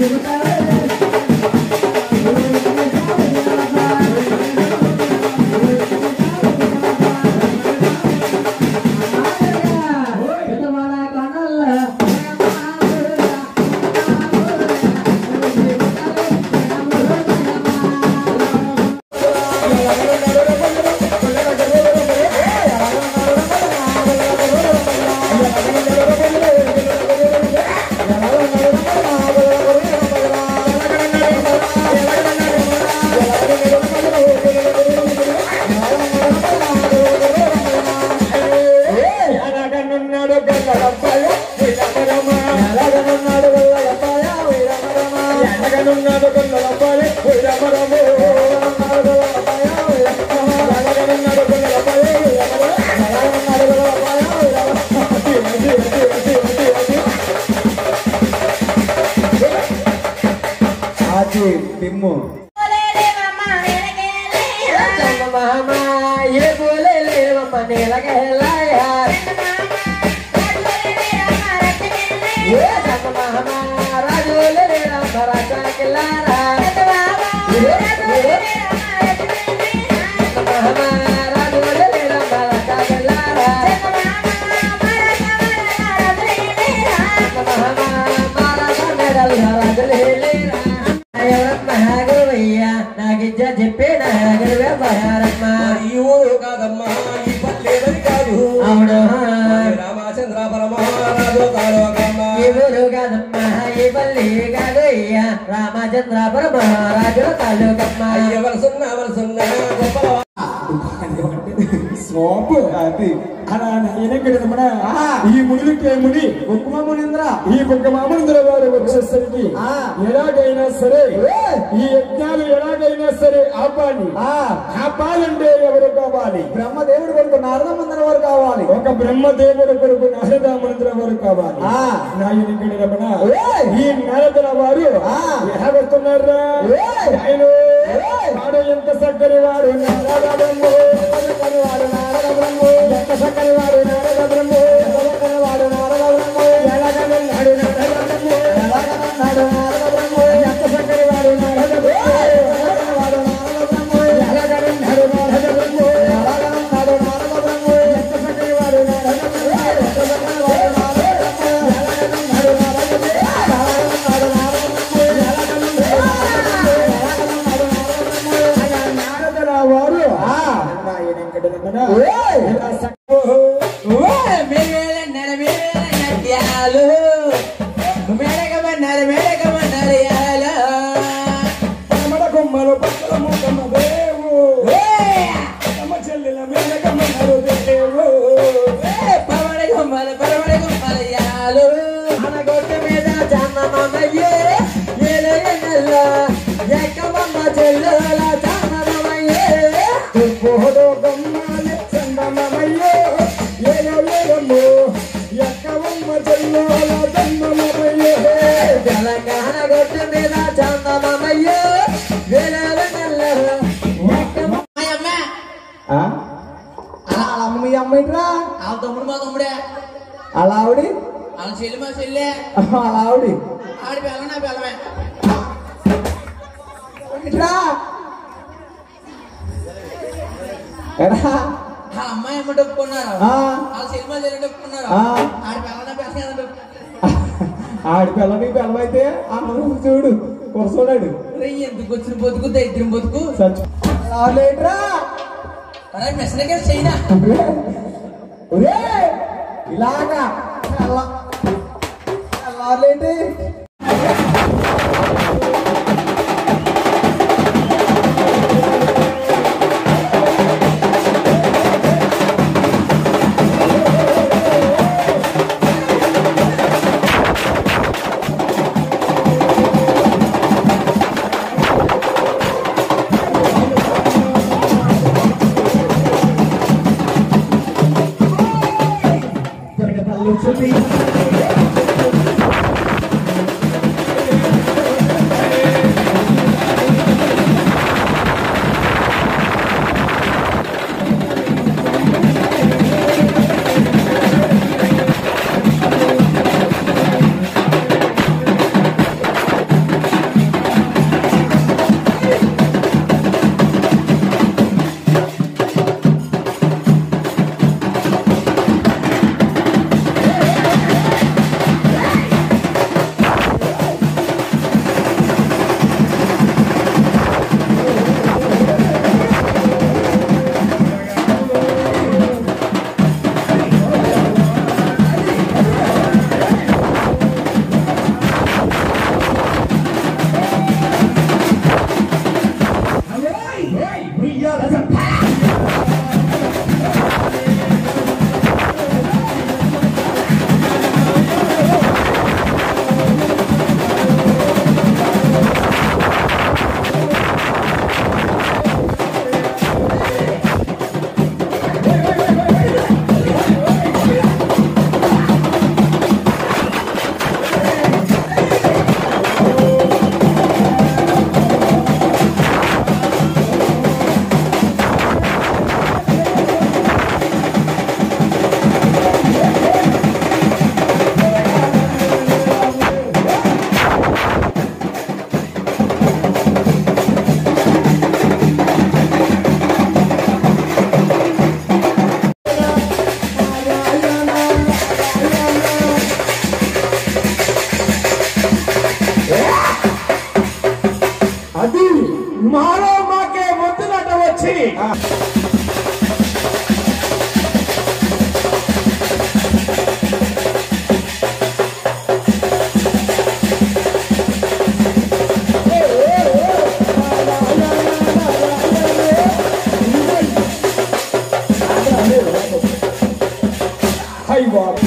ఆచి టిమ్ము చెప్పే నాగరువే బయారమ్మా ఈ ఊరు కాదమ్మా ఈ పల్లెదని కాదు అవును రామచంద్ర పరమహారాజు కాలోకమ్మ ఎవరు కాదమ్మా ఈ పల్లి కాదయ్యా రామచంద్రాపురం మహారాజుల తాలూకమ్మ ఎవరుసున్న ఎవరుసున్న గొప్ప సోపు అది అలా ఎనకడమన ఈ మునికే ముని కుక్కుమమునింద్ర ఈ కుక్కుమమునింద్ర వారు వచ్చేసరికి ఎలాగైనా సరే ఈ యజ్ఞాలు ఎలాగైనా సరే ఆపాలి ఆపాలంటే ఎవరు కావాలి బ్రహ్మదేవుడు కొరకు నారదమందర వారు కావాలి ఒక బ్రహ్మదేవుడు కొరకు నారదమందర వారు కావాలి నాయనికడి రమణ ఈ నారదుల వారు ఎలా వస్తున్నారా ఆయన వాడు ఎంత చక్కని వాడు నారదము చక్కని వాడు నారదము ఎంత చక్కని వాడు నారదము చక్కని వాడు నారదము ఎలాగన్నాడు నారదము ఎలాగన్నాడు నారదము ఎంత చక్కని వాడు నారదము చక్కని వాడు నారదము ఎలాగన్నాడు నారదము ఎలాగన్నాడు నారదము ఎంత చక్కని వాడు నారదము ఎంత చక్కని వాడు నారదము ఎలాగన్నాడు నారదము ఎలాగన్నాడు నారదము ఎలాగన్నాడు నారదరా వారు మేడకమన్నారు మేడకమన్నారు యాలో కొమ్మలు పక్కల ముఖమ్మ దేవు తమ చెల్లెల మీద కమ్మన్నారు దేవు పవడ గుమ్మలు పరవడ గుమ్మలు యాలు అనగొట్ట మీద చందమయ్యే ఏలో ఎన్నెల్లో ఎక్కమమ్మ చెల్లెల చందమయ్యే తుప్పుడు గమ్మాలి చందమయ్యో ఏలో ఏలమ్ము ఎక్కవమ్మ చెల్లోల చందమయ్యో తెలంగాణ గొట్ట మీద చందమయ్యే ఏలో ఎన్నెల్లో ఎక్కమమ్మ అలా అమ్మ మీ అమ్మాయిరా వాళ్ళ తమ్ముడు మా తమ్ముడే అలా ఆవిడి వాళ్ళ చెల్లి మా చెల్లె అలా ఆవిడి ఆడి పిల్ల నా పిల్లమే ఇట్రా ఎరా ఆ అమ్మాయి ఏమో డొప్పుకున్నారు ఆ. వాళ్ళ చెల్లి మా చెల్లి డొప్పుకున్నారు ఆ. ఆడి పిల్ల నా పిల్ల ఆడి పిల్లని పిల్లమైతే అమ్మ చూడు కొరసోడాడు ఎందుకు వచ్చిన బతుకు దరిద్రం బతుకు సచ్ లేట్రా అరే మెసనగా చైనా ఒరే ఇలాగా అలా అలాలేంటి హై బాబు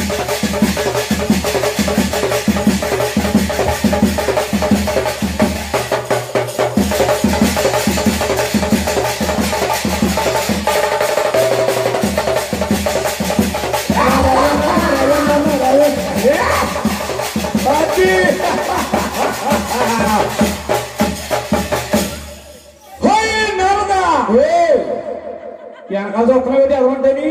వెనకాల చూస్తున్నా పెట్టి ఎవరుంటని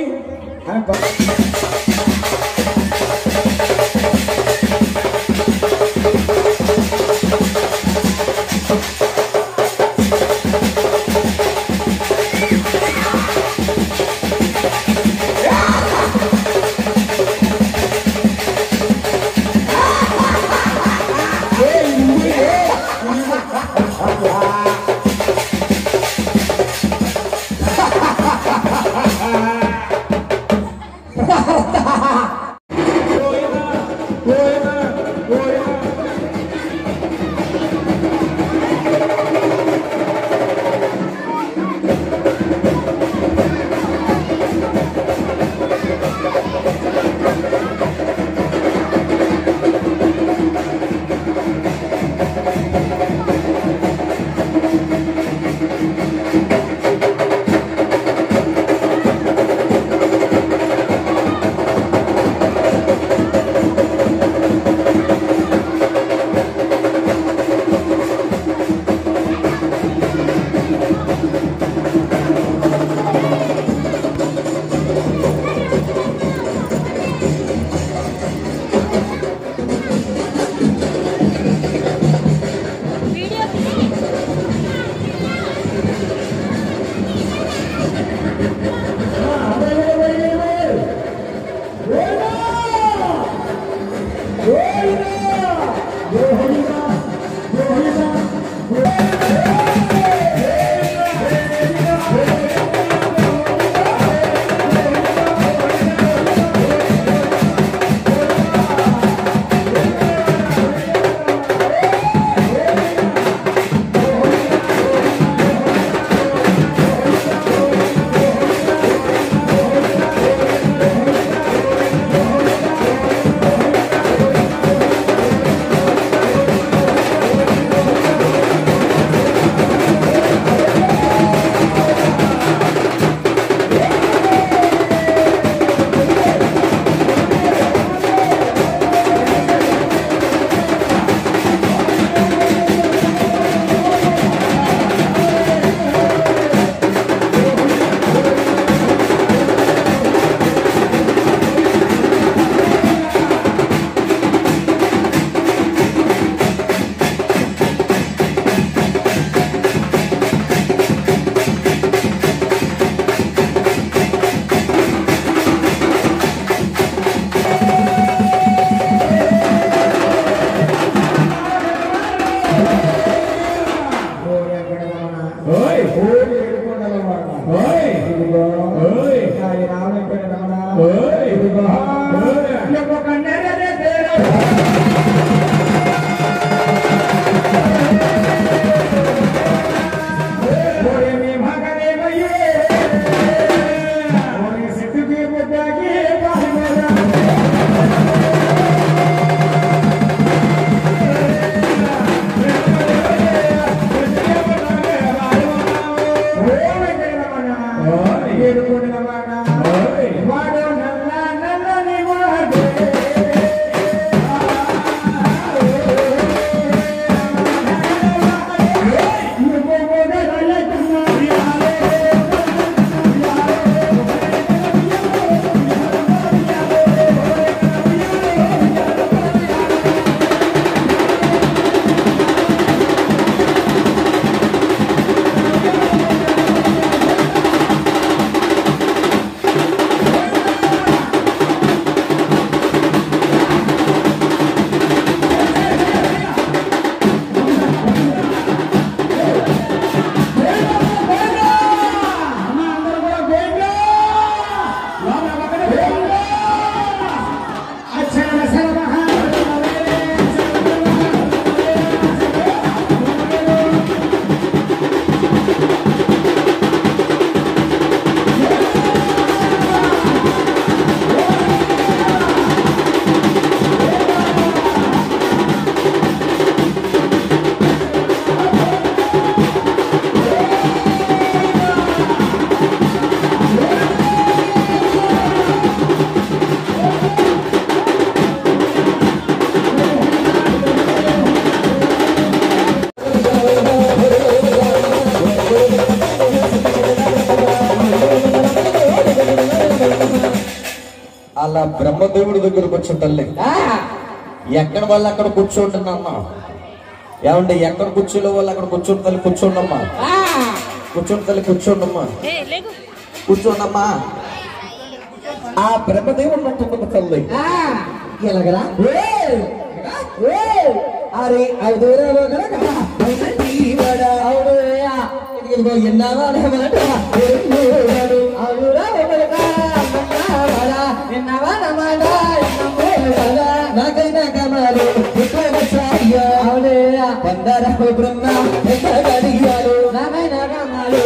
ఆ అలా బ్రహ్మదేవుడి దగ్గరకు వచ్చిన తల్లి ఎక్కడ వాళ్ళు అక్కడ కూర్చోంటున్నా ఏమండి ఎక్కడ కూర్చోలే వాళ్ళు అక్కడ కూర్చోండి తల్లి కూర్చోండమ్మా కూర్చోండి తల్లి కూర్చోండమ్మా కూర్చోండమ్మా ఆ బ్రహ్మదేవుడు అంటున్నది తల్లి ఎలాగరా అరే అవుదూరాలో కనుక అవును ఇదిగో ఎన్నావా మాట అవునురా ఎన్నావా నమాట నాకైనా కమాలు అవునే పందర బ్రహ్మ అడిగారు నాకైనా కమాలు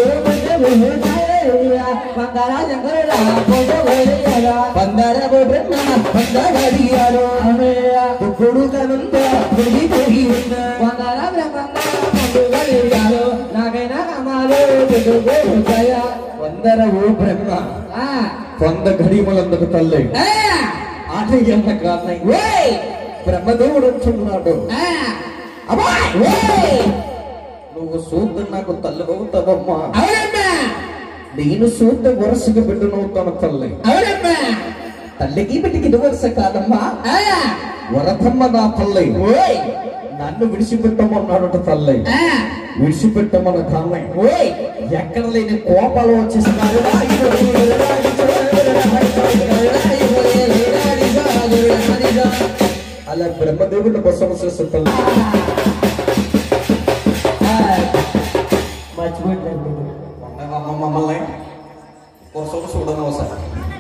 పందర శంకరుడా పందర బ్రహ్మ పందర అడిగారు అవునే ఇప్పుడు కనుంత గుడి గుడి ఉన్న పందర బ్రహ్మ అడిగారు నాకైనా కమాలు వందర ఓ బ్రహ్మ వంద గడిమలందుకు తల్లి ఆట ఎంత కారణం బ్రహ్మదేవుడు అంటున్నాడు నువ్వు సూద్దు నాకు తల్లి అవుతావమ్మా నేను సూద్ద వరుసగా బిడ్డనవుతాను తల్లి తల్లికి బిడ్డకి ఇది వరుస కాదమ్మా వరదమ్మ నా తల్లి నన్ను విడిచిపెట్టమన్నాడు తల్లి విడిచిపెట్టమన్న కారణం ఎక్కడ లేని కోపాలు వచ్చేసినారు అలా బ్రహ్మదేవుడిని బసం చేసే తల్లి మమ్మల్ని కోసం చూడను సార్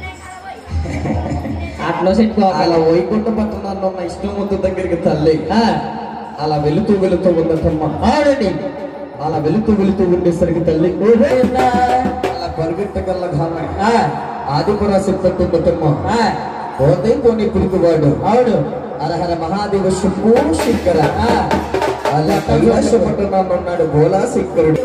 అట్లా సెట్ అలా వైకుంఠ పట్టణాల్లో ఉన్న ఇష్టమూర్తి దగ్గరికి తల్లి అలా వెళుతూ వెళుతూ ఉందటమ్మ ఆడండి అలా వెళుతూ వెళుతూ ఉండేసరికి తల్లి అలా పరిగెత్తగల ఘాన ఆదిపురాశక్తి ఉందటమ్మ పోతే పోనీ పిలుపువాడు అవును హరహర మహాదేవ శంభో శంకర అలా కైలాస పట్టణాన్ని ఉన్నాడు బోలా శంకరుడు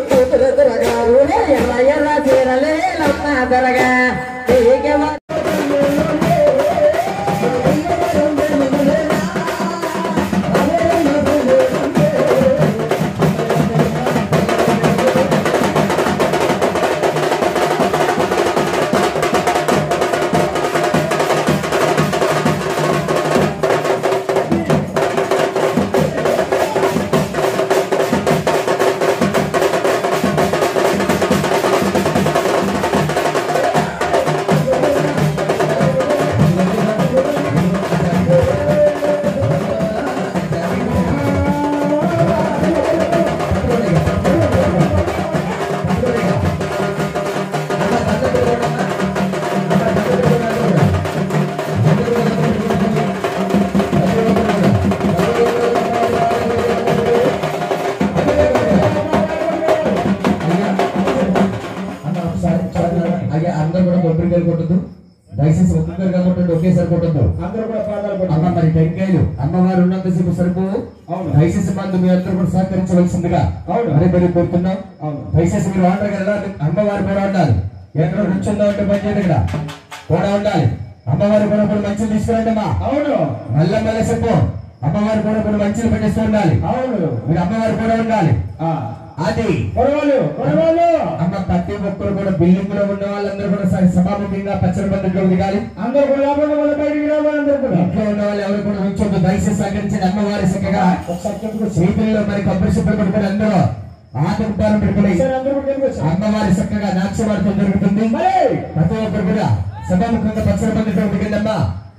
అయ్యా అందరూ కూడా కొబ్బరికాయలు కొట్టద్దు దయచేసి ఒక్కొక్కరిగా కొట్టండి ఒకేసారి కొట్టద్దు అందరూ కూడా పాదాలు అమ్మ మరి టెంకాయలు అమ్మవారు ఉన్నంతసేపు సరిపోవు అవును. దయచేసి మందు మీ అందరూ కూడా సహకరించవలసిందిగా అవును. మరి మరి కోరుతున్నాం అవును. దయచేసి మీరు ఆర్డర్ వెళ్ళాలి అమ్మవారు కూడా ఉండాలి ఎక్కడ కూర్చుందా ఉంటే పని చేయదు ఇక్కడ కూడా ఉండాలి అమ్మవారు కూడా కొన్ని మంచిని తీసుకురండి అమ్మా అవును మళ్ళా మళ్ళీ చెప్పు అమ్మవారు కూడా కొన్ని మంచిని పెట్టేస్తూ ఉండాలి అవును మీరు అమ్మవారు కూడా ఉండాలి ఆ, అది కొడవలు కొడవలు అమ్మ ప్రతి ఒక్కరు కూడా బిల్డింగ్ లో ఉన్న వాళ్ళందరూ కూడా స- సభాముఖంగా పచ్చడి బంధువులు దిగాలి అందరూ కూడా లోపల వాళ్ళ బయటికి రావాలి అందరూ కూడా ఇంట్లో ఉన్న వాళ్ళు ఎవరు కూడా ఉంచొద్దు దయచేసి సహకరించిన అమ్మవారి చక్కగా ఒకసారి చెప్పుకోవచ్చు చేతుల్లో మరి కొబ్బరి చెప్పలు పెట్టుకుని అందరూ ఆటంకాలు పెట్టుకుని ఒకసారి అందరూ కూడా చెప్పుకోవచ్చు అమ్మవారి చక్కగా నాట్యమాడటం జరుగుతుంది మరి ప్రతి ఒక్కరు కూడా సభాముఖంగా పచ్చడి బంధువులు దిగండమ్మా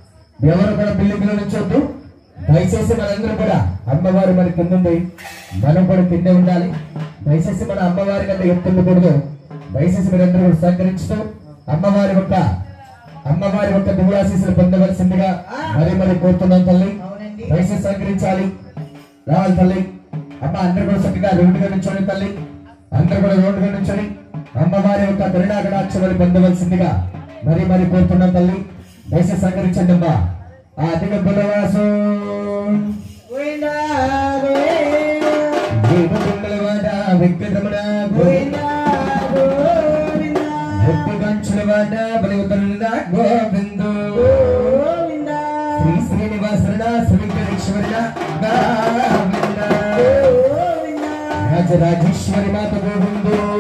ఎవరు కూడా బిల్డింగ్ లో నుంచొద్దు దయచేసి మనందరూ కూడా అమ్మవారు మరి కింద ఉంది మనం కూడా కింద ఉండాలి దయచేసి మన అమ్మవారి కంటే ఎత్తుండకూడదు దయచేసి మీరందరూ కూడా సహకరించుతూ అమ్మవారి యొక్క అమ్మవారి యొక్క దివ్యాశీస్సులు పొందవలసిందిగా మరి మరి కోరుతున్నాం తల్లి దయచేసి సహకరించాలి రావాలి తల్లి అమ్మ అందరూ కూడా చక్కగా రోడ్డుగా నుంచోండి తల్లి అందరూ కూడా రోడ్డుగా నుంచొని అమ్మవారి యొక్క కరుణాకటాక్షరాలు పొందవలసిందిగా మరి మరి కోరుతున్నాం తల్లి దయచేసి సహకరించండి అమ్మా ఆ అధిక బులవాసు దీపకుండలవాడ వెంకటరమణ గంచులవాడ బలివతరుల గోవిందు శ్రీ శ్రీనివాసరణ శ్రీ వెంకటేశ్వర గోవింద రాజరాజేశ్వరి మాత గోవిందు